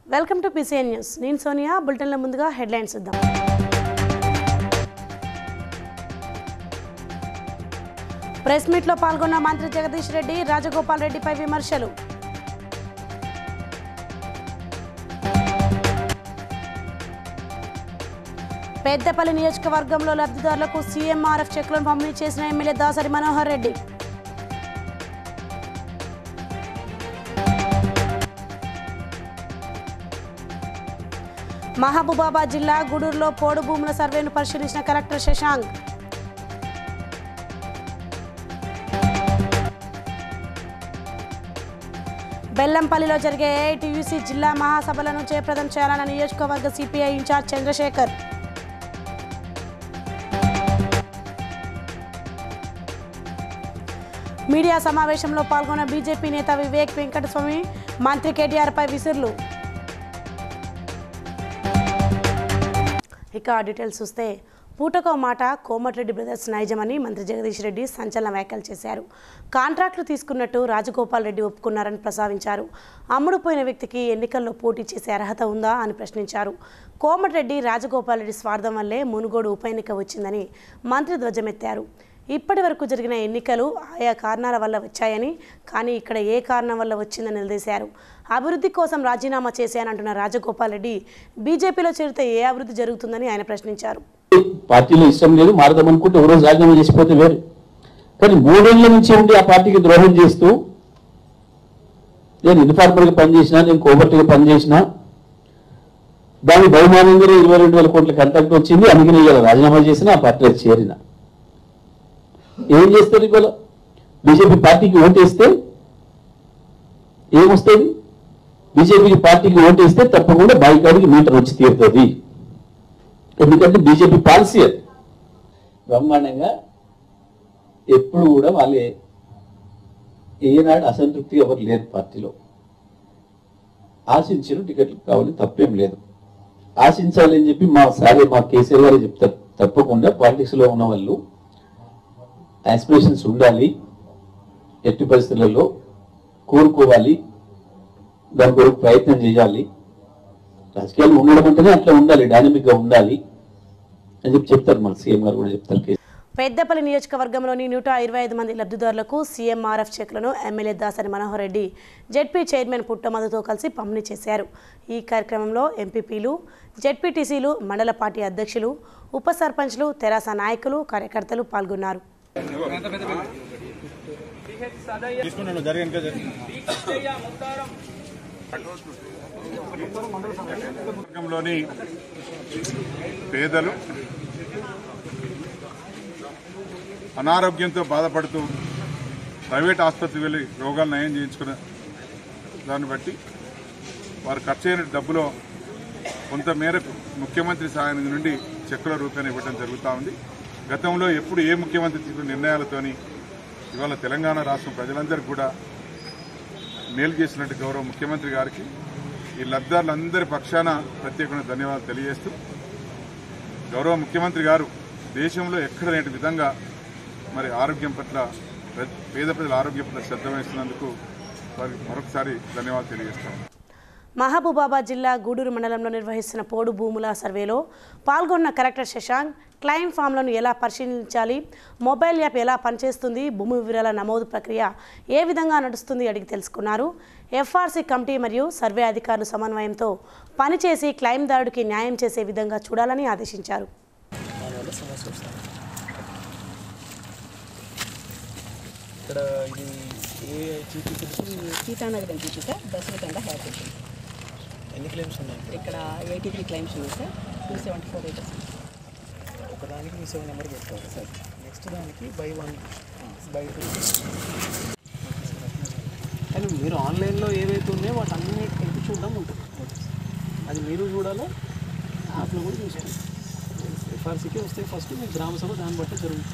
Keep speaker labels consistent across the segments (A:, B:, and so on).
A: Welcome to PCN news నేను సోనియా బులెటిన్ల ముందుగా headlines ఇద్దాం ప్రెస్ మీట్లో పాల్గొన్న మంత్రి జగదీష్ రెడ్డి రాజగోపాల్ రెడ్డిపై విమర్శలు పెద్దపల్లి నియోజకవర్గంలో లబ్ధిదారులకు సీఎంఆర్ఎఫ్ చెక్లను పంపిణీ చేసిన ఎమ్మెల్యే దాసరి మనోహర్ రెడ్డి మహబూబాబాద్ జిల్లా గూడూరులో పోడు భూముల సర్వేను పరిశీలించిన కలెక్టర్ శశాంక్ బెల్లంపల్లిలో జరిగే ఏఐటీయూసీ జిల్లా మహాసభలను జయప్రదం చేయాలన్న నియోజకవర్గ సిపిఐ ఇన్ఛార్జ్ చంద్రశేఖర్ మీడియా సమావేశంలో పాల్గొన్న బీజేపీ నేత వివేక్ వెంకటస్వామి మంత్రి కేటీఆర్పై విసురులు ఇక డీటెయిల్స్ చూస్తే పూటకో మాట కోమటిరెడ్డి బ్రదర్స్ నైజమని మంత్రి జగదీష్ రెడ్డి సంచలన వ్యాఖ్యలు చేశారు కాంట్రాక్టులు తీసుకున్నట్టు రాజగోపాల్ రెడ్డి ఒప్పుకున్నారని ప్రస్తావించారు అమ్ముడుపోయిన వ్యక్తికి ఎన్నికల్లో పోటీ చేసే అర్హత ఉందా అని ప్రశ్నించారు కోమటిరెడ్డి రాజగోపాల్ రెడ్డి స్వార్థం వల్లే మునుగోడు ఉప ఎన్నిక వచ్చిందని మంత్రి ధ్వజమెత్తారు ఇప్పటి వరకు జరిగిన ఎన్నికలు ఆయా కారణాల వల్ల వచ్చాయని కానీ ఇక్కడ ఏ కారణం వల్ల వచ్చిందని నిలదీశారు అభివృద్ధి కోసం రాజీనామా చేశానంటున్న రాజగోపాల్ రెడ్డి బీజేపీలో చేరితే ఏ అభివృద్ధి జరుగుతుందని ఆయన ప్రశ్నించారు
B: పార్టీలో ఇష్టం లేదు మారదాం అనుకుంటే ఒక రోజు రాజీనామా చేసిపోతే వేరు కానీ మూడేళ్ల నుంచి ఉండి ఆ పార్టీకి ద్రోహం చేస్తూ నేను ఇన్ఫార్మర్గా పనిచేసినా నేను కోబర్టీగా పనిచేసినా దాని బహుమానంగా ఇరవై రెండు వేల కోట్ల కంటాక్ట్ వచ్చింది అందుకని ఇవాళ రాజీనామా చేసిన ఆ పార్టీలో చేరిన ఏం చేస్తారు ఇవాళ బీజేపీ పార్టీకి ఓటేస్తే ఏమొస్తుంది బీజేపీ పార్టీకి ఓటేస్తే తప్పకుండా బాయికాడికి మీటర్ వచ్చి తీరుతుంది ఎందుకంటే బీజేపీ పాలసీ అది బ్రహ్మాండంగా ఎప్పుడు కూడా వాళ్ళే ఏనాడు అసంతృప్తి ఎవరు లేరు పార్టీలో ఆశించిన టికెట్లు కావాలి తప్పేం లేదు ఆశించాలి అని చెప్పి మా సారే మా కేసీఆర్ గారు చెప్తారు తప్పకుండా పాలిటిక్స్ లో ఉన్న వాళ్ళు ఆస్పిరేషన్స్ ఉండాలి ఎట్టి పరిస్థితులలో కోరుకోవాలి దాని కొరకు ప్రయత్నం చేయాలి రాజకీయాలు ఉండడం అంటేనే అట్లా ఉండాలి డైనమిక్ గా ఉండాలి అని చెప్పి చెప్తారు మన సీఎం గారు కూడా చెప్తారు
A: పెద్దపల్లి నియోజకవర్గంలోని నూట ఇరవై ఐదు మంది లబ్ధిదారులకు సీఎంఆర్ఎఫ్ చెక్లను MLA Dasari Manohar Reddy ZP chairman పుట్టమధుతో కలిసి పంపిణీ చేశారు ఈ కార్యక్రమంలో ఎంపీపీలు జెడ్పీటీసీలు మండల పార్టీ అధ్యక్షులు ఉప సర్పంచ్లు తెరాస నాయకులు కార్యకర్తలు పాల్గొన్నారు
C: తీసుకున్నాను జరిగాను కదా వర్గంలోని పేదలు అనారోగ్యంతో బాధపడుతూ ప్రైవేట్ ఆసుపత్రికి వెళ్ళి రోగాలు నయం చేయించుకునే దాన్ని బట్టి వారు ఖర్చు అయిన డబ్బులో కొంత మేరకు ముఖ్యమంత్రి సహాయం నుండి చెక్కుల రూపాయలు ఇవ్వడం జరుగుతూ ఉంది గతంలో ఎప్పుడు ఏ ముఖ్యమంత్రి తీసుకున్న నిర్ణయాలతోని ఇవాళ తెలంగాణ రాష్ట్రం ప్రజలందరికీ కూడా మేలు చేసినట్టు గౌరవ ముఖ్యమంత్రి గారికి ఈ లబ్ధారులందరి పక్షాన ప్రత్యేకమైన ధన్యవాదాలు తెలియజేస్తూ గౌరవ ముఖ్యమంత్రి గారు దేశంలో ఎక్కడ లేని విధంగా మరి ఆరోగ్యం పట్ల ప్ర- పేద ప్రజల ఆరోగ్యం పట్ల శ్రద్ధ వహిస్తున్నందుకు వారికి మరొకసారి ధన్యవాదాలు తెలియజేస్తాం
A: మహబూబాబాద్ జిల్లా గూడూరు మండలంలో నిర్వహిస్తున్న పోడు భూముల సర్వేలో పాల్గొన్న కలెక్టర్ శశాంక్ క్లైమ్ ఫామ్లను ఎలా పరిశీలించాలి మొబైల్ యాప్ ఎలా పనిచేస్తుంది భూమి వివరాల నమోదు ప్రక్రియ ఏ విధంగా నడుస్తుంది అడిగి తెలుసుకున్నారు ఎఫ్ఆర్సీ కమిటీ మరియు సర్వే అధికారులు సమన్వయంతో పనిచేసి క్లైమ్దారుడికి న్యాయం చేసే విధంగా చూడాలని ఆదేశించారు
D: ఇక్కడ ఇది ఏ చీటీ తెలుసు
E: సీతానగరం జీపీ సార్ దశరథండ హెయిర్ కటింగ్
D: ఎన్ని క్లెయిమ్స్ ఉన్నాయి
E: ఇక్కడ ఎయిటీ త్రీ క్లైమ్స్ ఉన్నాయి sir two seventy four raters
D: ఒకదానికి మీ సెవెన్ నెంబర్ పెట్టుకోవాలి సార్ నెక్స్ట్ దానికి బై వన్ బై టూ కానీ మీరు ఆన్లైన్లో ఏవైతే ఉన్నాయో వాటి అన్ని కలిపి చూడడం ఉంటుంది అది మీరు చూడాలి యాప్లో కూడా చూసుకోండి ఎఫ్ఆర్సీకి వస్తే ఫస్ట్ మీ గ్రామ సభ దాన్ని బట్టి జరుగుతుంది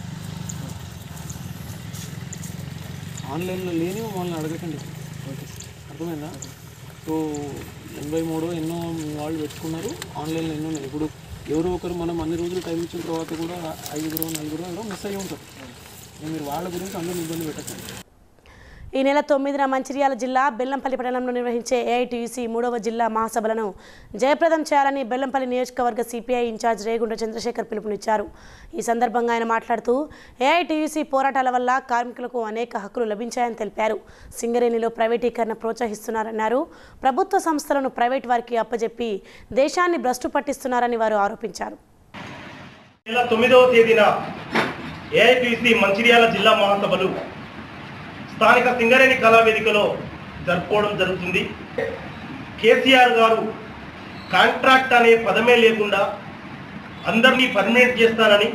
D: ఆన్లైన్లో లేని వాళ్ళని అడగకండి అర్థమైందా సో ఎనభై మూడు ఎన్నో మీ వాళ్ళు పెట్టుకున్నారు ఆన్లైన్లో ఎన్నో ఉన్నాయి ఇప్పుడు ఎవరో ఒకరు మనం అన్ని రోజులు టైం ఇచ్చిన తర్వాత కూడా ఐదుగురు నలుగురు ఎవరో మిస్ అయ్యి ఉంటారు నేను మీరు వాళ్ళ గురించి అందరూ ఇబ్బంది పెట్టకండి
A: ఈ నెల తొమ్మిదిన మంచిర్యాల జిల్లా బెల్లంపల్లి పట్టణంలో నిర్వహించే ఏఐటీయూసీ మూడవ జిల్లా మహాసభలను జయప్రదం చేయాలని బెల్లంపల్లి నియోజకవర్గ సిపిఐ ఇన్ఛార్జ్ రేగుండ చంద్రశేఖర్ పిలుపునిచ్చారు ఈ సందర్భంగా ఆయన మాట్లాడుతూ ఏఐటీయూసీ పోరాటాల వల్ల కార్మికులకు అనేక హక్కులు లభించాయని తెలిపారు సింగరేణిలో ప్రైవేటీకరణ ప్రోత్సహిస్తున్నారన్నారు ప్రభుత్వ సంస్థలను ప్రైవేట్ వారికి అప్పజెప్పి దేశాన్ని భ్రష్టు పట్టిస్తున్నారని వారు ఆరోపించారు
F: నెల తొమ్మిదవ తేదీన ఏఐపిసి మంచిర్యాల జిల్లా మహాసభలు స్థానిక సింగరేణి కళావేదికలో జరుపుకోవడం జరుగుతుంది కేసీఆర్ గారు కాంట్రాక్ట్ అనే పదమే లేకుండా అందరినీ పర్మనెంట్ చేస్తానని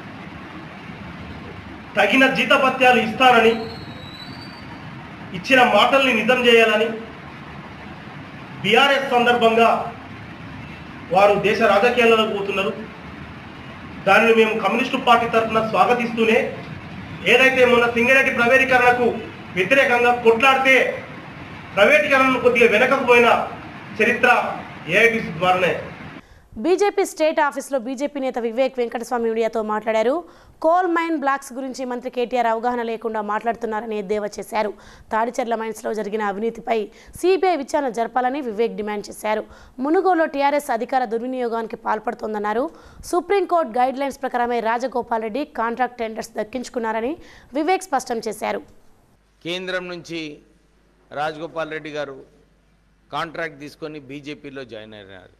F: తగిన జీతభత్యాలు ఇస్తానని ఇచ్చిన మాటల్ని నిజం చేయాలని బీఆర్ఎస్ సందర్భంగా వారు దేశ రాజకీయాలకు పోతున్నారు దానిని మేము కమ్యూనిస్టు పార్టీ తరఫున స్వాగతిస్తూనే ఏదైతే మొన్న సింగరేణి ప్రైవేటీకరణకు వ్యతిరేకంగా కొట్లాడితే ప్రైవేటీకరణను కొద్దిగా వెనకకు పోయిన చరిత్ర ఏఐటీసీ ద్వారానే
A: బీజేపీ స్టేట్ ఆఫీసులో బీజేపీ నేత వివేక్ వెంకటస్వామి మీడియాతో మాట్లాడారు కోల్ మైన్ బ్లాక్స్ గురించి మంత్రి కేటీఆర్ అవగాహన లేకుండా మాట్లాడుతున్నారని ఎద్దేవా చేశారు తాడిచెర్ల మైన్స్లో జరిగిన అవినీతిపై సిబిఐ విచారణ జరపాలని వివేక్ డిమాండ్ చేశారు మునుగోలో టీఆర్ఎస్ అధికార దుర్వినియోగానికి పాల్పడుతోందన్నారు సుప్రీంకోర్టు గైడ్ లైన్స్ ప్రకారమే రాజగోపాల్ రెడ్డి కాంట్రాక్ట్ టెండర్స్ దక్కించుకున్నారని వివేక్ స్పష్టం చేశారు
G: కేంద్రం నుంచి రాజగోపాల్ రెడ్డి గారు కాంట్రాక్ట్ తీసుకొని బీజేపీలో జాయిన్ అయినారు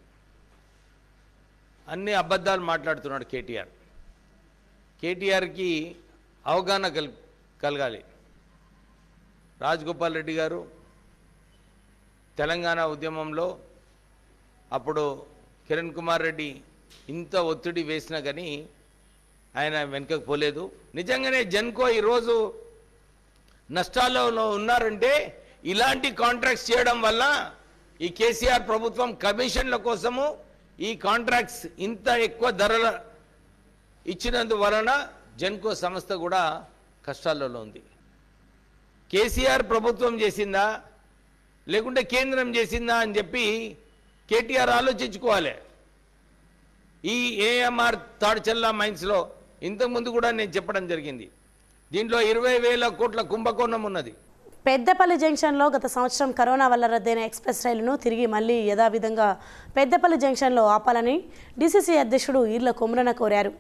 G: అన్ని అబద్ధాలు మాట్లాడుతున్నాడు కేటీఆర్ కేటీఆర్కి అవగాహన కల్ కలగాలి రాజగోపాల్ రెడ్డి గారు తెలంగాణ ఉద్యమంలో అప్పుడు కిరణ్ కుమార్ రెడ్డి ఇంత ఒత్తిడి వేసినా కానీ ఆయన వెనుకకు పోలేదు నిజంగానే జన్కో ఈరోజు నష్టాలలో ఉన్నారంటే ఇలాంటి కాంట్రాక్ట్స్ చేయడం వల్ల ఈ కేసీఆర్ ప్రభుత్వం కమిషన్ల కోసము ఈ కాంట్రాక్ట్స్ ఇంత ఎక్కువ ధరల ఇచ్చినందువలన జెన్కో సంస్థ కూడా కష్టాలలో ఉంది కేసీఆర్ ప్రభుత్వం చేసిందా లేకుంటే కేంద్రం చేసిందా అని చెప్పి కేటీఆర్ ఆలోచించుకోవాలి ఈ ఏఎంఆర్ తాడ్చల్లా మైన్స్లో ఇంతకుముందు కూడా నేను చెప్పడం జరిగింది దీంట్లో ఇరవై వేల కోట్ల కుంభకోణం ఉన్నది
A: పెద్దపల్లి జంక్షన్లో గత సంవత్సరం కరోనా వల్ల రద్దయిన ఎక్స్ప్రెస్ రైలును తిరిగి మళ్లీ యథావిధంగా పెద్దపల్లి జంక్షన్లో ఆపాలని డీసీసీ అధ్యక్షుడు ఈర్ల కొమరన కోరారు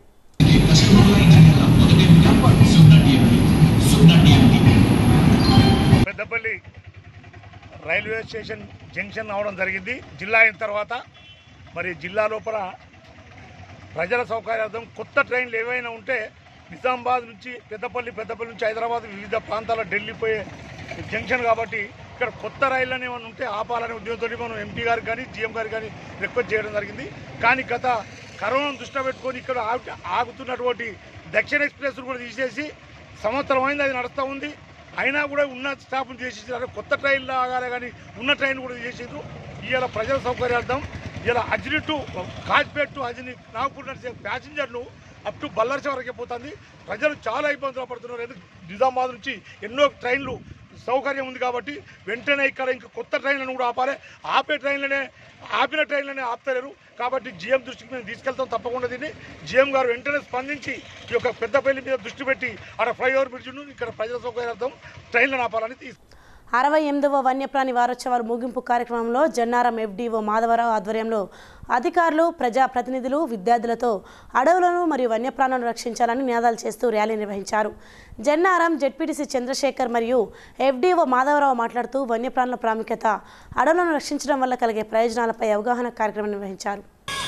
H: పెద్దపల్లి రైల్వే స్టేషన్ జంక్షన్ అవడం జరిగింది జిల్లా అయిన తర్వాత మరి జిల్లా లోపల ప్రజల సౌకర్యార్థం కొత్త ట్రైన్లు ఏవైనా ఉంటే నిజామాబాద్ నుంచి పెద్దపల్లి పెద్దపల్లి నుంచి హైదరాబాద్ వివిధ ప్రాంతాల ఢిల్లీ పోయే జంక్షన్ కాబట్టి ఇక్కడ కొత్త రైళ్ళని ఏమైనా ఉంటే ఆపాలనే ఉద్యోగంతో మనం ఎంపీ గారికి కానీ జీఎం గారికి కానీ రిక్వెస్ట్ చేయడం జరిగింది కానీ గత కరోనాను దృష్టిలో పెట్టుకొని ఇక్కడ ఆగు ఆగుతున్నటువంటి దక్షిణ ఎక్స్ప్రెస్ కూడా తీసేసి సంవత్సరం అయింది అది నడుస్తూ ఉంది అయినా కూడా ఉన్న స్టాఫ్ను చేసేసారు కొత్త ట్రైన్లు ఆగాలి కానీ ఉన్న ట్రైన్ కూడా చేసేసారు ఇవాళ ప్రజల సౌకర్యార్థం ఇలా అజ్ని టు కాజ్పేట్ టు అజ్ని నాగపూర్ నడిచే ప్యాసింజర్లు అప్ టు బల్లర్స వరకే పోతుంది ప్రజలు చాలా ఇబ్బందులు పడుతున్నారు ఎందుకు నిజామాబాద్ నుంచి ఎన్నో ట్రైన్లు సౌకర్యం ఉంది కాబట్టి వెంటనే ఇక్కడ ఇంకా కొత్త ట్రైన్లను కూడా ఆపాలి ఆపే ట్రైన్లనే ఆపిన ట్రైన్లనే ఆపుతలేరు కాబట్టి జీఎం దృష్టికి మేము తీసుకెళ్తాం తప్పకుండా దీన్ని జీఎం గారు వెంటనే స్పందించి ఈ యొక్క పెద్దపల్లి మీద దృష్టి పెట్టి అక్కడ ఫ్లైఓవర్ బ్రిడ్జ్ను ఇక్కడ ప్రజల సౌకర్యార్థం ట్రైన్లను ఆపాలని తీసు
A: అరవై ఎనిమిదవ వన్యప్రాణి వారోత్సవాల ముగింపు కార్యక్రమంలో జన్నారం ఎఫ్డీఓ మాధవరావు ఆధ్వర్యంలో అధికారులు ప్రజాప్రతినిధులు విద్యార్థులతో అడవులను మరియు వన్యప్రాణులను రక్షించాలని నినాదాలు చేస్తూ ర్యాలీ నిర్వహించారు జన్నారం జెడ్పీటీసీ చంద్రశేఖర్ మరియు ఎఫ్డీఓ మాధవరావు మాట్లాడుతూ వన్యప్రాణుల ప్రాముఖ్యత అడవులను రక్షించడం వల్ల కలిగే ప్రయోజనాలపై అవగాహన కార్యక్రమం నిర్వహించారు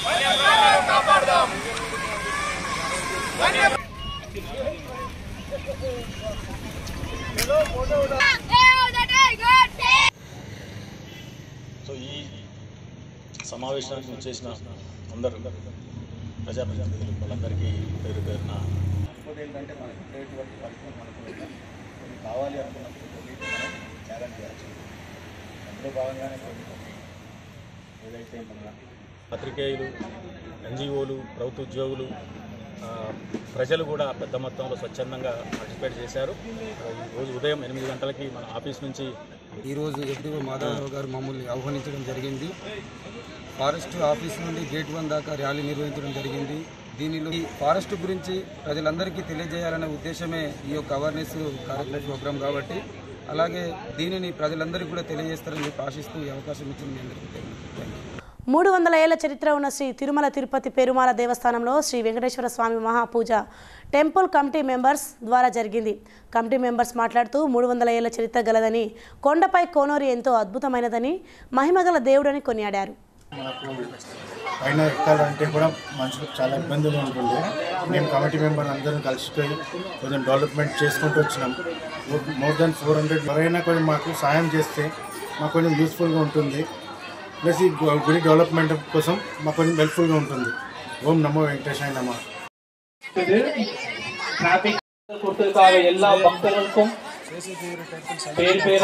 I: సో ఈ సమావేశానికి వచ్చేసిన అందరు ప్రజాప్రతినిధులు వాళ్ళందరికీ పేరు పేరున ఇంకోటి ఏంటంటే మన ప్రైవేట్ వర్క్ పరిశ్రమ మనకు ఉంది. కొన్ని కావాలి అనుకున్నప్పుడు కొన్నిటిని మనం త్యాగం చేయాల్సి ఉంటుంది. అందులో భాగంగానే కొన్ని కొన్ని ఏదైతే మన పత్రికేయులు ఎన్జిఓలు ప్రభుత్వ ఉద్యోగులు ఆ, ప్రజలు కూడా పెద్ద మొత్తంలో స్వచ్ఛందంగా పార్టిసిపేట్ చేశారు ఈ రోజు ఉదయం ఎనిమిది గంటలకి మన ఆఫీస్ నుంచి
J: ఈరోజు ఎఫ్డిఓ మాధవరావు గారు మమ్మల్ని ఆహ్వానించడం జరిగింది ఫారెస్ట్ ఆఫీస్ నుండి గేట్ వన్ దాకా ర్యాలీ నిర్వహించడం జరిగింది దీనిలో ఈ ఫారెస్ట్ గురించి ప్రజలందరికీ తెలియజేయాలనే ఉద్దేశమే ఈ యొక్క అవేర్నెస్ కార్యక్రమ ప్రోగ్రాం కాబట్టి అలాగే దీనిని ప్రజలందరికీ కూడా తెలియజేస్తారని చెప్పి ఆశిస్తూ ఈ అవకాశం ఇచ్చిన మీ అందరికీ థ్యాంక్ యూ
A: మూడు వందల ఏళ్ల చరిత్ర ఉన్న శ్రీ తిరుమల తిరుపతి పెరుమాల దేవస్థానంలో శ్రీ వెంకటేశ్వర స్వామి మహాపూజ టెంపుల్ కమిటీ మెంబర్స్ ద్వారా జరిగింది కమిటీ మెంబర్స్ మాట్లాడుతూ మూడు వందల ఏళ్ల చరిత్ర గలదని కొండపై కోనూరి ఎంతో అద్భుతమైనదని మహిమగల దేవుడని కొనియాడారు
K: మనకు పైన ఎక్కాలంటే కూడా మనుషులకు చాలా ఇబ్బందులు ఉంటుండే మేము కమిటీ మెంబర్ అందరం కలిసిపోయి కొంచెం డెవలప్మెంట్ చేసుకుంటూ వచ్చినాం మోర్ దాన్ ఫోర్ హండ్రెడ్ ఎవరైనా కొంచెం మాకు సాయం చేస్తే మాకు కొంచెం యూస్ఫుల్గా ఉంటుంది ప్లస్ ఈ గు- గుడి డెవలప్మెంట్ కోసం మాకు కొంచెం హెల్ప్ఫుల్గా ఉంటుంది ఓం నమో వెంకటేశాయ నమ
L: ಟ್ರಾಫಿಕ್ ಕೊಟ್ಟಿರುತ್ತಾಗ ಎಲ್ಲ ಭಕ್ತರಿಗೂ ಪೇರು ಪೇರ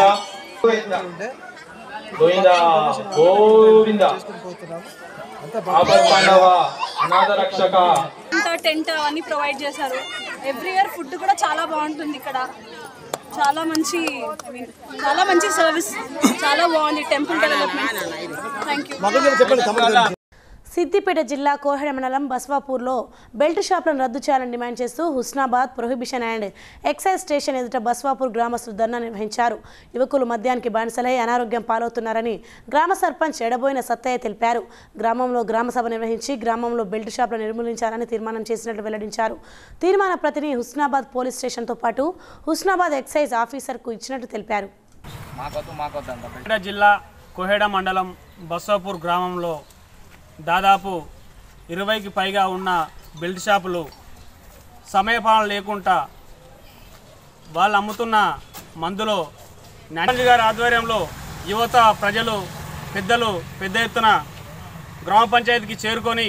L: ಗೋವಿಂದ ಗೋವಿಂದ ఆపద పాండవ అనాథ రక్షక
M: అంతా టెంట్ అవన్నీ ప్రొవైడ్ చేశారు ఎవ్రీ ఇయర్ ఫుడ్ కూడా చాలా బాగుంటుంది ఇక్కడ చాలా మంచి ఐ మీన్ చాలా మంచి సర్వీస్ చాలా బాగుంది temple development thank you
A: Siddipet జిల్లా కోహెడ మండలం బస్వాపూర్లో బెల్ట్ షాపులను రద్దు చేయాలని డిమాండ్ చేస్తూ Husnabad prohibition and excise station ఎదుట బస్వాపూర్ గ్రామస్తులు ధర్నా నిర్వహించారు యువకులు మద్యానికి బానిసలై అనారోగ్యం పాలవుతున్నారని గ్రామ సర్పంచ్ ఎడబోయిన సత్తయ్య తెలిపారు గ్రామంలో గ్రామ సభ నిర్వహించి గ్రామంలో బెల్ట్ షాపులను నిర్మూలించాలని తీర్మానం చేసినట్లు వెల్లడించారు తీర్మాన ప్రతిని హుస్నాబాద్ పోలీస్ స్టేషన్తో పాటు హుస్నాబాద్ ఎక్సైజ్ ఆఫీసర్కు ఇచ్చినట్టు తెలిపారు
N: సిద్దిపేట జిల్లా కోహెడ మండలం బస్సాపూర్ గ్రామంలో దాదాపు ఇరవైకి పైగా ఉన్న బెల్ట్ షాపులు సమయపాలన లేకుండా వాళ్ళు అమ్ముతున్న మందులో నారాయణ గారి ఆధ్వర్యంలో యువత ప్రజలు పెద్దలు పెద్ద ఎత్తున గ్రామ పంచాయతీకి చేరుకొని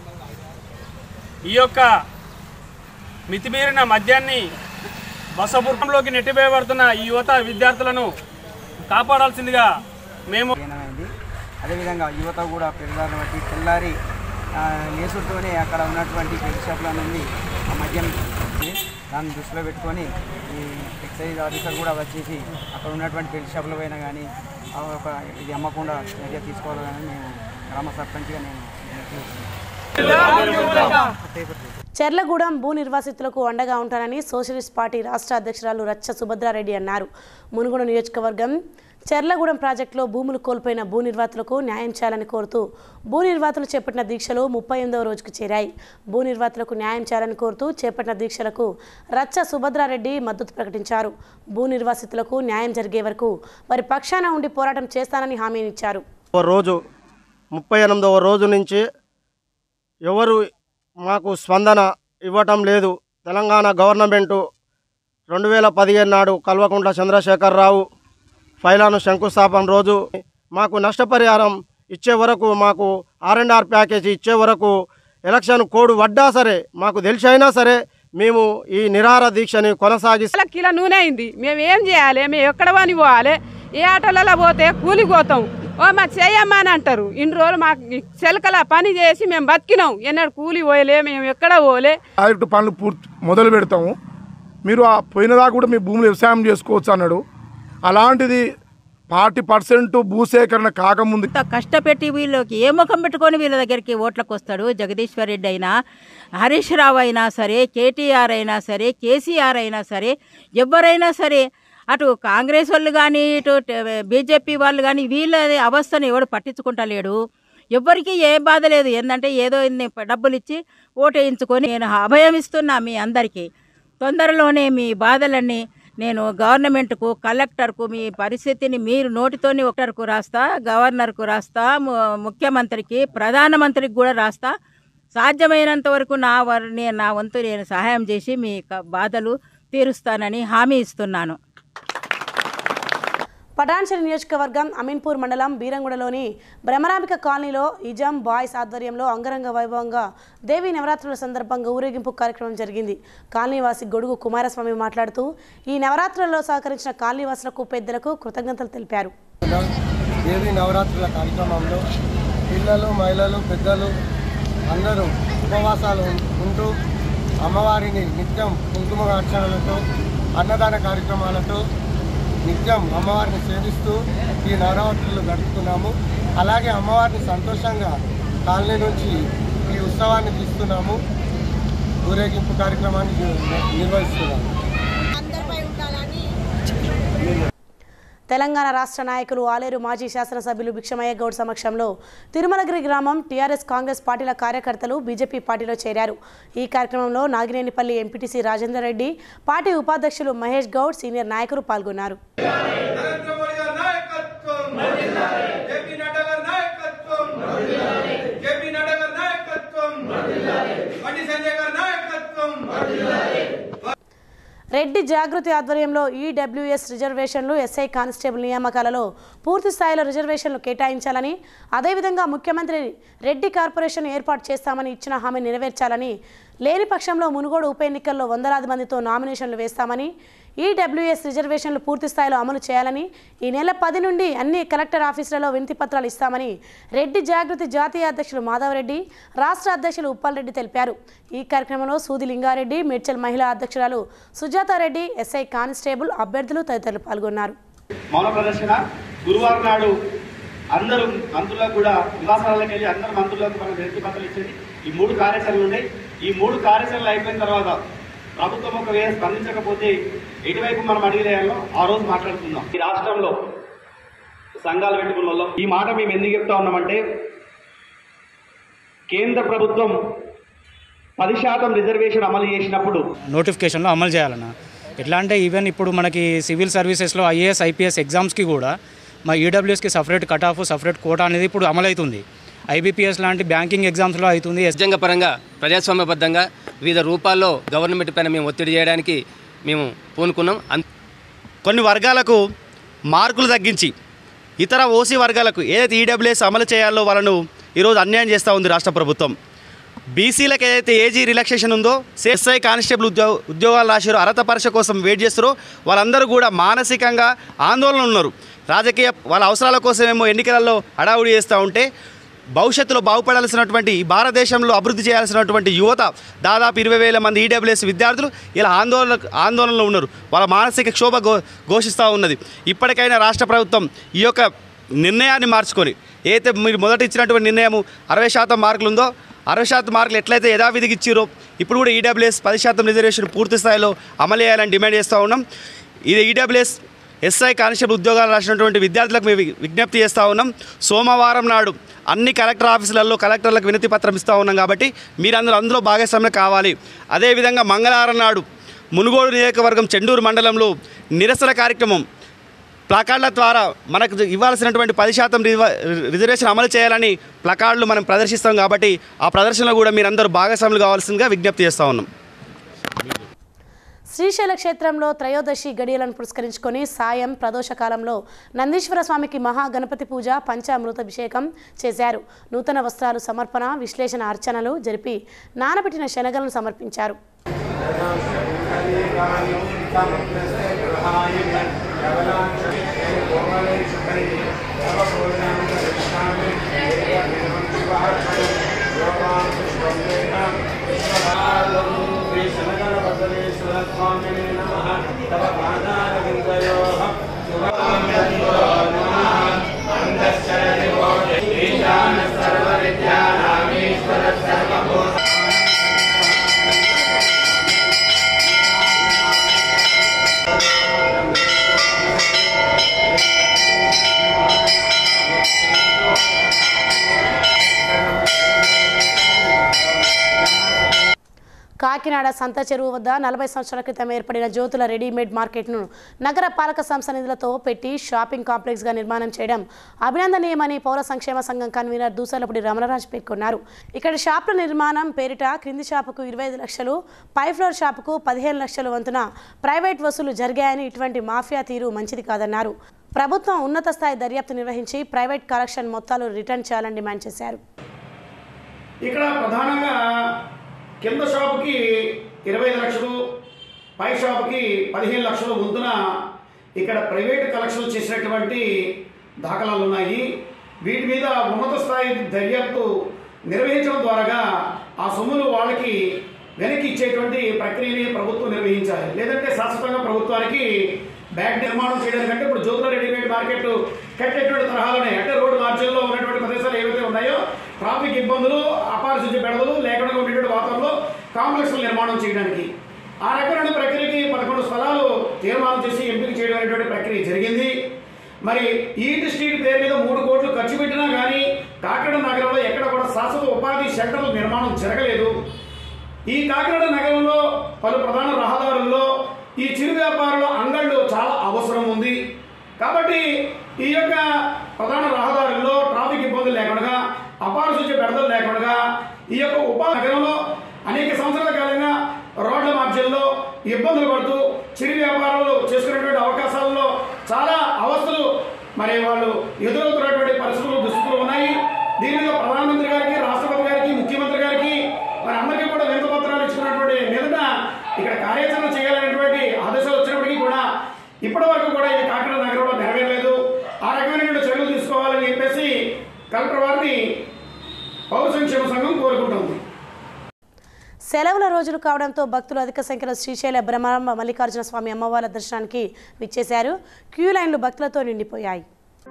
N: ఈ యొక్క మితిమీరిన మద్యాన్ని బసపురంలోకి నెట్టివేయబడుతున్న ఈ యువత విద్యార్థులను కాపాడాల్సిందిగా మేము
O: అయింది అదేవిధంగా యువత కూడా పెరుగుదలను బట్టి తెల్లారి ఆ, లేసుడుతోనే అక్కడ ఉన్నటువంటి బెల్ట్ షాపుల నుండి ఆ మద్యం వచ్చి దాన్ని దృష్టిలో పెట్టుకొని ఈ ఎక్సైజ్ ఆఫీసర్ కూడా వచ్చేసి అక్కడ ఉన్నటువంటి బెల్ట్ షాపుల పైన కానీ ఆ ఒక ఇది అమ్మకుండా చర్య తీసుకోవాలని మేము గ్రామ సర్పంచ్గా నేను
A: చెర్లగూడెం భూ నిర్వాసితులకు అండగా ఉంటానని సోషలిస్ట్ పార్టీ రాష్ట్ర అధ్యక్షురాలు రచ్చ సుభద్రారెడ్డి అన్నారు మునుగోడు నియోజకవర్గం చెర్లగూడెం ప్రాజెక్టులో భూములు కోల్పోయిన భూ నిర్వాతులకు న్యాయం చేయాలని కోరుతూ భూ నిర్వాతులు చేపట్టిన దీక్షలు ముప్పై ఎనిమిదవ రోజుకు చేరాయి భూ నిర్వాతులకు న్యాయం చేయాలని కోరుతూ చేపట్టిన దీక్షలకు రచ్చ సుభద్రారెడ్డి మద్దతు ప్రకటించారు భూ నిర్వాసితులకు న్యాయం జరిగే వరకు వారి పక్షాన ఉండి పోరాటం చేస్తానని హామీనిచ్చారు
P: ఓ రోజు ముప్పై ఎనిమిదవ రోజు నుంచి ఎవరు మాకు స్పందన ఇవ్వటం లేదు తెలంగాణ గవర్నమెంటు రెండు వేల పదిహేను నాడు కల్వకుంట్ల చంద్రశేఖరరావు ఫైలాను శంకుస్థాపన రోజు మాకు నష్టపరిహారం ఇచ్చే వరకు మాకు ఆర్ అండ్ ఆర్ ప్యాకేజీ ఇచ్చే వరకు ఎలక్షన్ కోడ్ వడ్డా సరే మాకు తెలిసైనా సరే మేము ఈ నిరాహార దీక్షని కొనసాగిస్తాం
Q: కిలో నూనె అయింది మేము ఏం చేయాలి మేము ఎక్కడ పని పోవాలి ఏ ఆటోలలో పోతే కూలికి పోతాం ఓ మా చేయమ్మా అని అంటారు ఇన్ని రోజులు మాకు చెలకల పని చేసి మేము బతికినాం ఎన్నడు కూలి పోయలే మేము ఎక్కడ పోలే
R: ప్రాజెక్టు పనులు పూర్తి మొదలు పెడతాము మీరు ఆ పోయినదాకా కూడా మీ భూములు వ్యవసాయం చేసుకోవచ్చు అన్నాడు అలాంటిది ఫార్టీ పర్సెంట్ భూసేకరణ కాకముందు
S: కష్టపెట్టి వీళ్ళకి ఏ ముఖం పెట్టుకొని వీళ్ళ దగ్గరికి ఓట్లకు వస్తాడు జగదీశ్వర్ రెడ్డి అయినా హరీష్ రావు అయినా సరే కేటీఆర్ అయినా సరే కేసీఆర్ అయినా సరే ఎవరైనా సరే అటు కాంగ్రెస్ వాళ్ళు కానీ ఇటు బీజేపీ వాళ్ళు కానీ వీళ్ళ అవస్థను ఎవడు పట్టించుకుంటలేడు ఎవ్వరికీ ఏ బాధ లేదు ఏంటంటే ఏదో ఇన్ని డబ్బులు ఇచ్చి ఓటేయించుకొని నేను అభయం ఇస్తున్నా మీ అందరికీ తొందరలోనే మీ బాధలన్నీ నేను గవర్నమెంట్కు కలెక్టర్కు మీ పరిస్థితిని మీరు నోటితోని ఒకటర్కు రాస్తా గవర్నర్కు రాస్తా ము- ముఖ్యమంత్రికి ప్రధానమంత్రికి కూడా రాస్తా సాధ్యమైనంత వరకు నా వర నేను నా వంతు నేను సహాయం చేసి మీ క- బాధలు తీరుస్తానని హామీ ఇస్తున్నాను
A: పటాన్చెరు నియోజకవర్గం అమీన్పూర్ మండలం బీరంగూడలోని బ్రహ్మరాంబిక కాలనీలో ఇజాం బాయ్స్ ఆధ్వర్యంలో అంగరంగ వైభవంగా దేవి నవరాత్రుల సందర్భంగా ఊరేగింపు కార్యక్రమం జరిగింది కాలనీవాసి గొడుగు కుమారస్వామి మాట్లాడుతూ ఈ నవరాత్రులలో సహకరించిన కాలనీవాసులకు పెద్దలకు కృతజ్ఞతలు తెలిపారు
T: దేవి నవరాత్రుల కార్యక్రమంలో పిల్లలు మహిళలు పెద్దలు అందరూ ఉపవాసాలు ఉం- ఉంటూ అమ్మవారిని నిత్యం కుంకుమ అర్చనలతో అన్నదాన కార్యక్రమాలతో నిత్యం అమ్మవారిని సేవిస్తూ ఈ నవరాత్రులు గడుపుతున్నాము అలాగే అమ్మవారిని సంతోషంగా కాలనీ నుంచి ఈ ఉత్సవాన్ని తీస్తున్నాము ఊరేగింపు కార్యక్రమాన్ని నిర్వహిస్తున్నాము
A: తెలంగాణ రాష్ట్ర నాయకులు ఆలేరు మాజీ శాసనసభ్యులు భిక్షమయ్య గౌడ్ సమక్షంలో తిరుమలగిరి గ్రామం టీఆర్ఎస్ కాంగ్రెస్ పార్టీల కార్యకర్తలు బీజేపీ పార్టీలో చేరారు ఈ కార్యక్రమంలో నాగినేనిపల్లి ఎంపీటీసీ రాజేందర్ రెడ్డి పార్టీ ఉపాధ్యక్షులు మహేష్ గౌడ్ సీనియర్ నాయకులు పాల్గొన్నారు రెడ్డి జాగృతి ఆధ్వర్యంలో ఈడబ్ల్యూఎస్ రిజర్వేషన్లు ఎస్ఐ కానిస్టేబుల్ నియామకాలలో పూర్తి స్థాయిలో రిజర్వేషన్లు కేటాయించాలని అదేవిధంగా ముఖ్యమంత్రి రెడ్డి కార్పొరేషన్ ఏర్పాటు చేస్తామని ఇచ్చిన హామీ నెరవేర్చాలని లేని పక్షంలో మునుగోడు ఉప ఎన్నికల్లో వందలాది మందితో నామినేషన్లు వేస్తామని ఈడబ్ల్యూఎస్ రిజర్వేషన్లు పూర్తి స్థాయిలో అమలు చేయాలని ఈ నెల పది నుండి అన్ని కలెక్టర్ ఆఫీసులలో వినతి పత్రాలు ఇస్తామని రెడ్డి జాగృతి జాతీయ అధ్యక్షులు మాధవరెడ్డి రాష్ట్ర అధ్యక్షులు ఉప్పల్రెడ్డి తెలిపారు ఈ కార్యక్రమంలో సూది లింగారెడ్డి మేడ్చల్ మహిళా అధ్యక్షురాలు సుజాతారెడ్డి ఎస్ఐ కానిస్టేబుల్ అభ్యర్థులు తదితరులు పాల్గొన్నారు
U: మౌన ప్రదర్శన గురువారం నాడు అందరూ మంత్రులకు కూడా నివాసాలకు వెళ్ళి అందరు మంత్రులకు మనం వినతి పత్రాలు ఇచ్చేది ఈ మూడు కార్యాచరణలు ఉన్నాయి ఈ మూడు కార్యాచరణలు అయిపోయిన తర్వాత ప్రభుత్వం ఒకవేళ స్పందించకపోతే ఎటువైపు మనం అడిగేయాలో ఆ రోజు మాట్లాడుకుందాం ఈ రాష్ట్రంలో సంఘాలు పెట్టుకున్న వాళ్ళం ఈ మాట మేము ఎందుకు చెప్తా ఉన్నామంటే కేంద్ర ప్రభుత్వం పది శాతం రిజర్వేషన్ అమలు చేసినప్పుడు
V: నోటిఫికేషన్లో అమలు చేయాలన్న ఎట్లా అంటే ఈవెన్ ఇప్పుడు మనకి సివిల్ సర్వీసెస్లో ఐఏఎస్ ఐపీఎస్ ఎగ్జామ్స్కి కూడా మా ఈడబ్ల్యూఎస్కి separate cut off separate quota అనేది ఇప్పుడు అమలవుతుంది ఐబీపీఎస్ లాంటి బ్యాంకింగ్ ఎగ్జామ్స్లో అవుతుంది
W: రాజ్యాంగ పరంగా ప్రజాస్వామ్యబద్ధంగా వివిధ రూపాల్లో గవర్నమెంట్ పైన మేము ఒత్తిడి చేయడానికి మేము పూనుకున్నాం అన్-
X: కొన్ని వర్గాలకు మార్కులు తగ్గించి ఇతర ఓసీ వర్గాలకు ఏదైతే ఈడబ్ల్యూఎస్ అమలు చేయాలో వాళ్ళను ఈరోజు అన్యాయం చేస్తూ ఉంది రాష్ట్ర ప్రభుత్వం బీసీలకు ఏదైతే ఏజీ రిలాక్సేషన్ ఉందో ఎస్ఐ కానిస్టేబుల్ ఉద్యోగ ఉద్యోగాలు రాశారో అర్హత పరీక్ష కోసం వెయిట్ చేస్తారో వాళ్ళందరూ కూడా మానసికంగా ఆందోళన ఉన్నారు రాజకీయ వాళ్ళ అవసరాల కోసమేమో ఎన్నికలలో హడావుడి చేస్తూ ఉంటే భవిష్యత్తులో బాగుపడాల్సినటువంటి ఈ భారతదేశంలో అభివృద్ధి చేయాల్సినటువంటి యువత దాదాపు ఇరవై వేల మంది ఈడబ్ల్యూఎస్ విద్యార్థులు ఇలా ఆందోళన ఆందోళనలో ఉన్నారు వాళ్ళ మానసిక క్షోభ ఘో ఘోషిస్తూ ఉన్నది ఇప్పటికైనా రాష్ట్ర ప్రభుత్వం ఈ యొక్క నిర్ణయాన్ని మార్చుకొని ఏదైతే మీరు మొదట ఇచ్చినటువంటి నిర్ణయం అరవై శాతం మార్కులు ఉందో అరవై శాతం మార్కులు ఎట్లయితే యథావిధికి ఇచ్చిరో ఇప్పుడు కూడా ఈడబ్ల్యూఎస్ పది శాతం రిజర్వేషన్ పూర్తి స్థాయిలో అమలు చేయాలని డిమాండ్ చేస్తూ ఉన్నాం ఇది ఈడబ్ల్యూఎస్ ఎస్ఐ కానిస్టేబుల్ ఉద్యోగాలు రాసినటువంటి విద్యార్థులకు మేము విజ్ఞప్తి చేస్తూ ఉన్నాం సోమవారం నాడు అన్ని కలెక్టర్ ఆఫీసులలో కలెక్టర్లకు వినతి పత్రం ఇస్తూ ఉన్నాం కాబట్టి మీరందరూ అందులో భాగస్వామ్యం కావాలి అదేవిధంగా మంగళవారం నాడు మునుగోడు నియోజకవర్గం చెండూరు మండలంలో నిరసన కార్యక్రమం ప్లకార్డుల ద్వారా మనకు ఇవ్వాల్సినటువంటి పది శాతం రివ- రిజర్వేషన్ అమలు చేయాలని ప్లకార్డులు మనం ప్రదర్శిస్తాం కాబట్టి ఆ ప్రదర్శనలో కూడా మీరందరూ భాగస్వాములు కావాల్సిందిగా విజ్ఞప్తి చేస్తూ ఉన్నాం
A: శ్రీశైల క్షేత్రంలో త్రయోదశి గడియలను పురస్కరించుకొని సాయం ప్రదోష కాలంలో నందీశ్వర స్వామికి మహాగణపతి పూజ పంచామృతాభిషేకం చేశారు నూతన వస్త్రాలు సమర్పణ విశ్లేషణ అర్చనలు జరిపి నానబెట్టిన శనగలను సమర్పించారు కాకినాడ సంత చెరువు వద్ద నలభై సంవత్సరాల క్రితం ఏర్పడిన జ్యోతుల రెడీమేడ్ మార్కెట్ను నగర పాలక సంస్థ నిధులతో పెట్టి షాపింగ్ కాంప్లెక్స్గా నిర్మాణం చేయడం అభినందనీయమని పౌర సంక్షేమ సంఘం కన్వీనర్ దూసలపూడి రమణరాజు పేర్కొన్నారు ఇక్కడ షాపుల నిర్మాణం పేరిట క్రింది షాపుకు ఇరవై ఐదు లక్షలు పై ఫ్లోర్ షాపుకు పదిహేను లక్షల వంతున ప్రైవేట్ వసూలు జరిగాయని ఇటువంటి మాఫియా తీరు మంచిది కాదన్నారు ప్రభుత్వం ఉన్నత స్థాయి దర్యాప్తు నిర్వహించి ప్రైవేట్ కలెక్షన్ మొత్తాలు రిటర్న్ చేయాలని డిమాండ్ చేశారు
Y: ఇక్కడ ప్రధానంగా కింద షాపుకి ఇరవై ఐదు లక్షలు పై షాపుకి పదిహేను లక్షలు వంతున ఇక్కడ ప్రైవేట్ కలెక్షన్ చేసినటువంటి దాఖలాలు ఉన్నాయి వీటి మీద ఉన్నత స్థాయి దర్యాప్తు నిర్వహించడం ద్వారా ఆ సొమ్ములు వాళ్ళకి వెనక్కి ఇచ్చేటువంటి ప్రక్రియని ప్రభుత్వం నిర్వహించాలి లేదంటే శాశ్వతంగా ప్రభుత్వానికి బ్యాగ్ నిర్మాణం చేయడానికంటే ఇప్పుడు జ్యోతుల రెడీమేడ్ మార్కెట్ కట్టేటువంటి తరహాలోనే అంటే రోడ్డు మార్జిన్లో ఉన్నటువంటి ప్రదేశాలు ఏవైతే ఉన్నాయో ట్రాఫిక్ ఇబ్బందులు అపారశుద్ధ్య బెడదలు లేకుండా ఉండేటువంటి వాతావరణంలో కాంప్లెక్స్ల నిర్మాణం చేయడానికి ఆ రకమైన ప్రక్రియకి పదకొండు స్థలాలు తీర్మానం చేసి ఎంపిక చేయడం అనేటువంటి ప్రక్రియ జరిగింది మరి ఈట్ స్ట్రీట్ పేరు మీద మూడు కోట్లు ఖర్చు పెట్టినా కానీ కాకినాడ నగరంలో ఎక్కడ కూడా శాశ్వత ఉపాధి సెంటర్ల నిర్మాణం జరగలేదు ఈ కాకినాడ నగరంలో పలు ప్రధాన రహదారుల్లో ఈ చిరు వ్యాపారుల అంగళ్ళు చాలా అవసరం ఉంది కాబట్టి ఈ యొక్క ప్రధాన రహదారుల్లో ట్రాఫిక్ ఇబ్బందులు లేకుండా అపార సూచ్య పెడతలు లేకుండా ఈ యొక్క ఉపా నగరంలో అనేక సంవత్సరాల కాలంగా రోడ్ల మధ్యలో ఇబ్బందులు పడుతూ చిరు వ్యాపారాలు చేసుకునేటువంటి అవకాశాలలో చాలా అవస్థలు మరి వాళ్ళు ఎదురవుతున్నటువంటి పరిస్థితులు దుస్థితులు ఉన్నాయి దీని మీద ప్రధానమంత్రి గారికి రాష్ట్రపతి గారికి ముఖ్యమంత్రి గారికి మరి అందరికీ కూడా వినతి పత్రాలు ఇచ్చినటువంటి మీదట ఇక్కడ కార్యాచరణ చేయాలనేటువంటి ఆదేశాలు వచ్చినప్పటికీ కూడా ఇప్పటి వరకు కూడా ఇది కాకినాడ నగరంలో నెరవేరలేదు ఆ రకమైనటువంటి చర్యలు తీసుకోవాలని చెప్పేసి కలెక్టర్ వారిని పౌర సంక్షేమ సంఘం కోరుకుంటుంది
A: సెలవుల రోజులు కావడంతో భక్తులు అధిక సంఖ్యలో శ్రీశైల బ్రహ్మాంబ మల్లికార్జున స్వామి అమ్మవార్ల దర్శనానికి విచ్చేశారు క్యూ లైన్లు భక్తులతో నిండిపోయాయి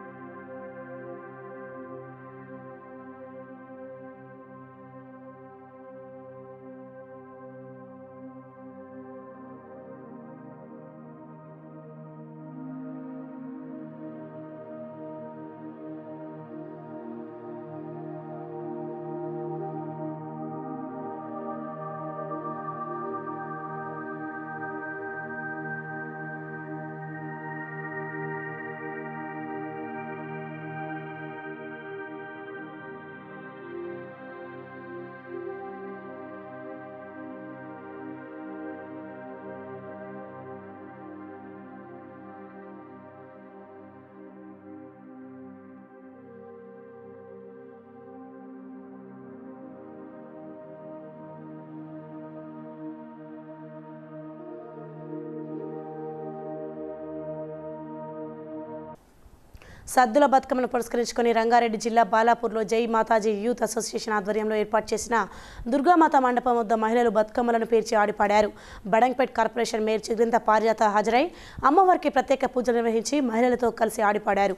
A: సద్దుల బతుకమ్మను పురస్కరించుకొని రంగారెడ్డి జిల్లా బాలాపూర్లో జై మాతాజీ యూత్ అసోసియేషన్ ఆధ్వర్యంలో ఏర్పాటు చేసిన దుర్గామాత మండపం వద్ద మహిళలు బతుకమ్మలను పేర్చి ఆడిపాడారు బడంగ్పేట్ కార్పొరేషన్ మేయర్ చిగ్రింత పారిజాత హాజరై అమ్మవారికి ప్రత్యేక పూజలు నిర్వహించి మహిళలతో కలిసి ఆడిపాడారు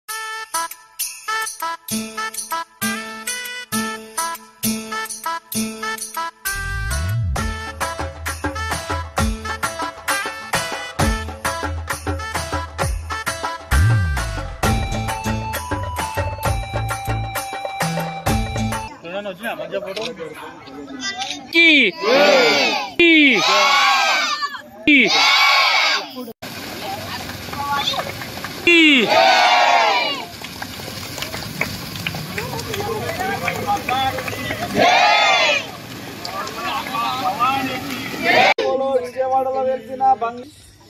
B: విజయవాడలో వెళ్తున్న బంగ్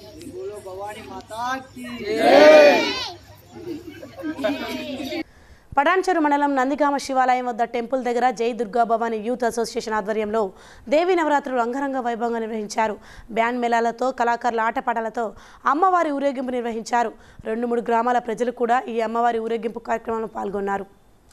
A: పడాన్చెరు మండలం నందిగామ శివాలయం వద్ద టెంపుల్ దగ్గర జై దుర్గా భవాని యూత్ అసోసియేషన్ ఆధ్వర్యంలో దేవీ నవరాత్రులు అంగరంగ వైభవంగా నిర్వహించారు బ్యాండ్ మేళాలతో కళాకారుల ఆటపాటలతో అమ్మవారి ఊరేగింపు నిర్వహించారు రెండు మూడు గ్రామాల ప్రజలు కూడా ఈ అమ్మవారి ఊరేగింపు కార్యక్రమంలో పాల్గొన్నారు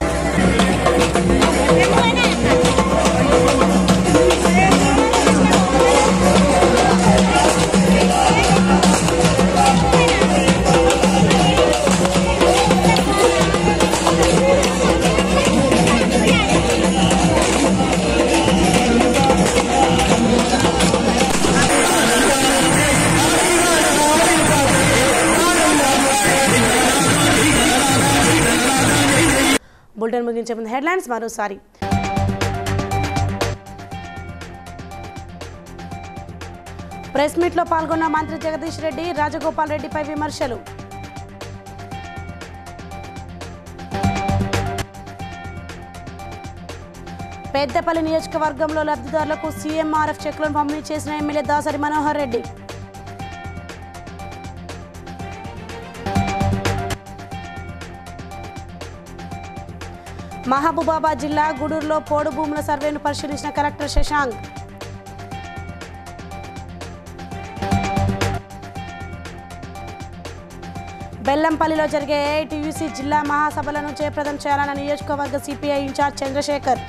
A: బులెటిన్ ముగించే ముందు హెడ్లైన్స్ మరోసారి ప్రెస్ మీట్లో పాల్గొన్న మంత్రి జగదీష్ రెడ్డి రాజగోపాల్ రెడ్డిపై విమర్శలు పెద్దపల్లి నియోజకవర్గంలో లబ్ధిదారులకు సీఎంఆర్ఎఫ్ చెక్లను పంపిణీ చేసిన ఎమ్మెల్యే దాసరి మనోహర్ రెడ్డి మహబూబాబాద్ జిల్లా గూడూరులో పోడు భూముల సర్వేను పరిశీలించిన కలెక్టర్ శశాంక్ బెల్లంపల్లిలో జరిగే ఏఐటీయూసీ జిల్లా మహాసభలను జయప్రదం చేయాలన్న నియోజకవర్గ సిపిఐ ఇన్ఛార్జ్ చంద్రశేఖర్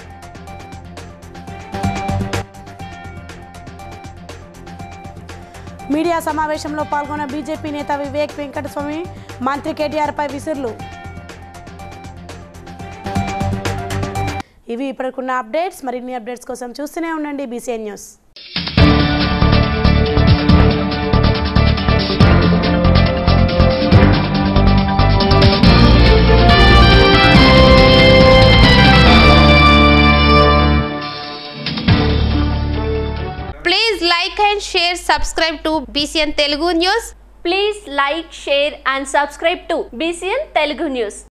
A: మీడియా సమావేశంలో పాల్గొన్న బీజేపీ నేత వివేక్ వెంకటస్వామి మంత్రి కేటీఆర్పై విసురులు ఇవి ఇప్పటికున్న అప్డేట్స్ మరిన్ని అప్డేట్స్ కోసం చూస్తూనే ఉండండి BCN news
C: like and share, subscribe to BCN Telugu News.
D: Please like, share and subscribe to BCN Telugu News.